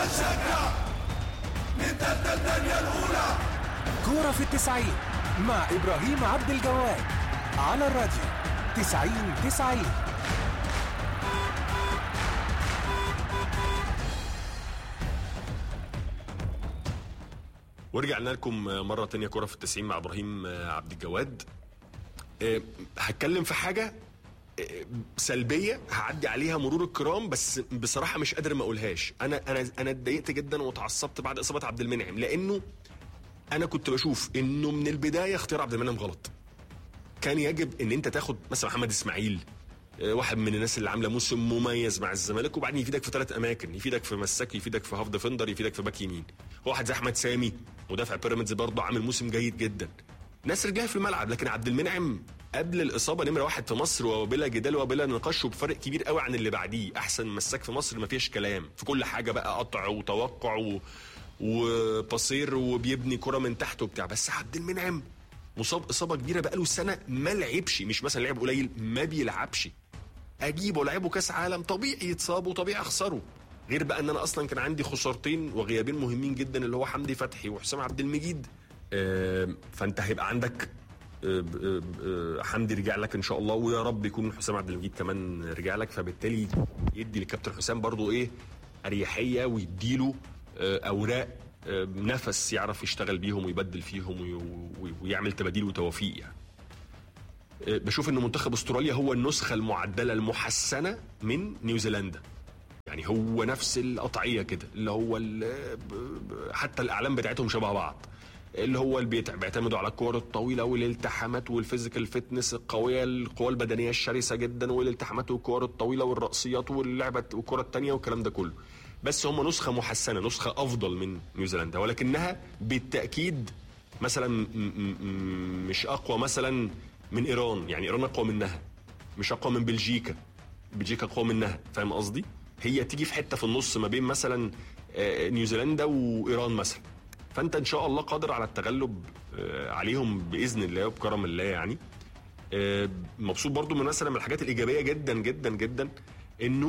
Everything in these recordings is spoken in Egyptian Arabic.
هنشجع نبدأ الدنيا الأولى كورة في التسعين مع إبراهيم عبد الجواد على الراديو تسعين تسعين ورجعنا لكم مرة تانية كرة في التسعين مع إبراهيم عبد الجواد أه، هتكلم في حاجة أه، سلبية هعدي عليها مرور الكرام بس بصراحة مش قادر ما أقولهاش أنا أنا أنا اتضايقت جدا واتعصبت بعد إصابة عبد المنعم لأنه أنا كنت بشوف إنه من البداية اختيار عبد المنعم غلط كان يجب إن أنت تاخد مثلا محمد إسماعيل أه، واحد من الناس اللي عامله موسم مميز مع الزمالك وبعدين يفيدك في ثلاث اماكن يفيدك في مساك يفيدك في هاف ديفندر يفيدك في باك يمين واحد زي احمد سامي مدافع بيراميدز برضه عامل موسم جيد جدا ناس رجلها في الملعب لكن عبد المنعم قبل الاصابه نمره واحد في مصر وبلا جدال وبلا نقاش وبفرق كبير قوي عن اللي بعديه احسن مساك في مصر ما فيش كلام في كل حاجه بقى قطع وتوقع و... وبصير وبيبني كره من تحت وبتاع بس عبد المنعم مصاب اصابه كبيره بقاله سنه ما لعبش مش مثلا لعب قليل ما بيلعبش اجيبه لعبه كاس عالم طبيعي يتصاب وطبيعي اخسره غير بقى ان انا اصلا كان عندي خسارتين وغيابين مهمين جدا اللي هو حمدي فتحي وحسام عبد المجيد آه، فانت هيبقى عندك آه، آه، آه، حمدي رجع لك ان شاء الله ويا رب يكون حسام عبد المجيد كمان رجع لك فبالتالي يدي للكابتن حسام برضو ايه اريحيه ويديله آه، اوراق آه، نفس يعرف يشتغل بيهم ويبدل فيهم وي- وي- ويعمل تباديل وتوافيق يعني بشوف ان منتخب استراليا هو النسخه المعدله المحسنه من نيوزيلندا يعني هو نفس القطعيه كده اللي هو ال- ب- ب- حتى الاعلام بتاعتهم شبه بعض اللي هو اللي بيت- بيعتمدوا على الكور الطويله والالتحامات والفيزيكال فتنس القويه القوى البدنيه الشرسه جدا والالتحامات والكور الطويله والرأسيات واللعبه والكره الثانيه والكلام ده كله بس هم نسخه محسنه نسخه افضل من نيوزيلندا ولكنها بالتاكيد مثلا م- م- م- مش اقوى مثلا من ايران يعني ايران اقوى منها مش اقوى من بلجيكا بلجيكا اقوى منها فاهم قصدي هي تيجي في حته في النص ما بين مثلا آه، نيوزيلندا وايران مثلا فانت ان شاء الله قادر على التغلب آه، عليهم باذن الله وبكرم الله يعني آه، مبسوط برضو من مثلا من الحاجات الايجابيه جدا جدا جدا انه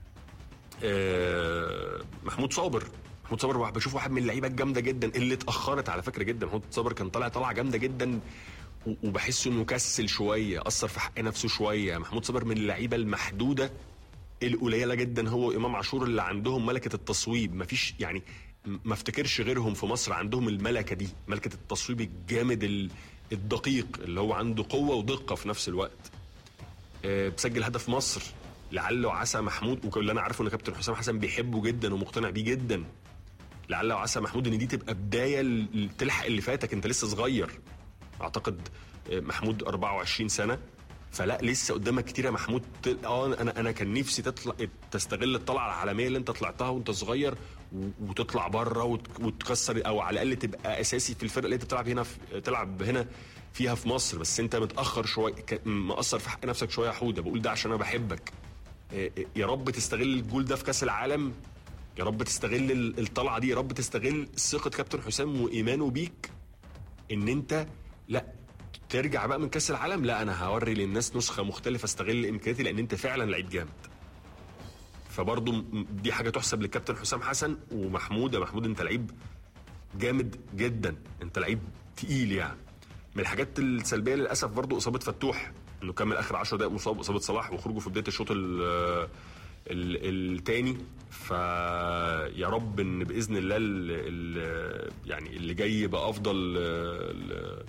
آه، محمود صابر محمود صابر واحد- بشوف واحد من اللعيبه الجامده جدا اللي اتاخرت على فكره جدا محمود صابر كان طالع طالعه جامده جدا و- وبحس انه كسل شويه اثر في حق نفسه شويه محمود صابر من اللعيبه المحدوده القليله جدا هو امام عاشور اللي عندهم ملكه التصويب مفيش يعني م- ما افتكرش غيرهم في مصر عندهم الملكه دي ملكه التصويب الجامد ال- الدقيق اللي هو عنده قوه ودقه في نفس الوقت آه، بسجل هدف مصر لعل وعسى محمود واللي انا عارفه ان كابتن حسام حسن بيحبه جدا ومقتنع بيه جدا لعل وعسى محمود ان دي تبقى بدايه ل- تلحق اللي فاتك انت لسه صغير اعتقد آه، محمود 24 سنه فلا لسه قدامك كتير يا محمود ت- اه انا انا كان نفسي تطلع تستغل الطلعه العالميه اللي انت طلعتها وانت صغير و- وتطلع بره وت- وتكسر او على الاقل تبقى اساسي في الفرقه اللي انت بتلعب هنا في تلعب هنا فيها في مصر بس انت متاخر شويه ك- مقصر في حق نفسك شويه يا حوده بقول ده عشان انا بحبك آه، آه، يا رب تستغل الجول ده في كاس العالم يا رب تستغل ال- الطلعه دي يا رب تستغل ثقه كابتن حسام وايمانه بيك ان انت لا ترجع بقى من كاس العالم لا انا هوري للناس نسخه مختلفه استغل امكانياتي لان انت فعلا لعيب جامد فبرضه م- دي حاجه تحسب للكابتن حسام حسن ومحمود يا محمود انت لعيب جامد جدا انت لعيب تقيل يعني من الحاجات السلبيه للاسف برضه اصابه فتوح انه كمل اخر 10 دقائق مصاب اصابه صلاح وخروجه في بدايه الشوط ال- ال- التاني فيا رب ان باذن الله ال ال يعني اللي جاي يبقى افضل ل-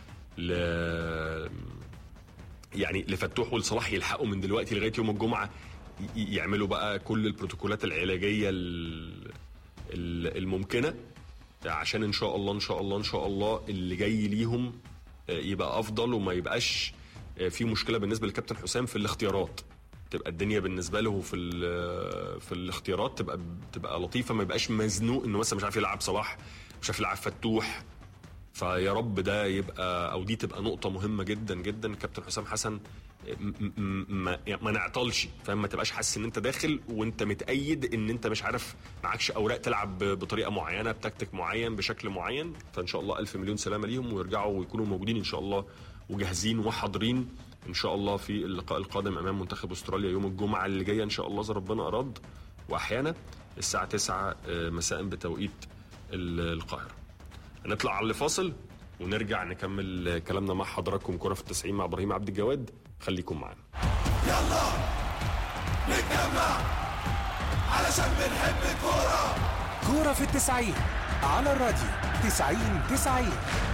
ل يعني لفتوح ولصلاح يلحقوا من دلوقتي لغايه يوم الجمعه ي- يعملوا بقى كل البروتوكولات العلاجيه ال- ال- الممكنه عشان ان شاء الله ان شاء الله ان شاء الله اللي جاي ليهم آه، يبقى افضل وما يبقاش آه، في مشكله بالنسبه للكابتن حسام في الاختيارات تبقى الدنيا بالنسبه له في ال- في الاختيارات تبقى تبقى لطيفه ما يبقاش مزنوق انه مثلا مش عارف يلعب صلاح مش عارف يلعب فتوح فيا رب ده يبقى او دي تبقى نقطه مهمه جدا جدا كابتن حسام حسن م- م- ما, ما نعطلش فاهم ما تبقاش حاسس ان انت داخل وانت متأيد ان انت مش عارف معكش اوراق تلعب ب- بطريقه معينه بتكتيك معين بشكل معين فان شاء الله الف مليون سلامه ليهم ويرجعوا ويكونوا موجودين ان شاء الله وجاهزين وحاضرين ان شاء الله في اللقاء القادم امام منتخب استراليا يوم الجمعه اللي جايه ان شاء الله اذا ربنا اراد واحيانا الساعه 9 مساء بتوقيت ال- القاهره هنطلع على فاصل ونرجع نكمل كلامنا مع حضراتكم كرة في التسعين مع ابراهيم عبد الجواد خليكم معانا يلا نتجمع علشان بنحب الكورة كورة في التسعين على الراديو تسعين تسعين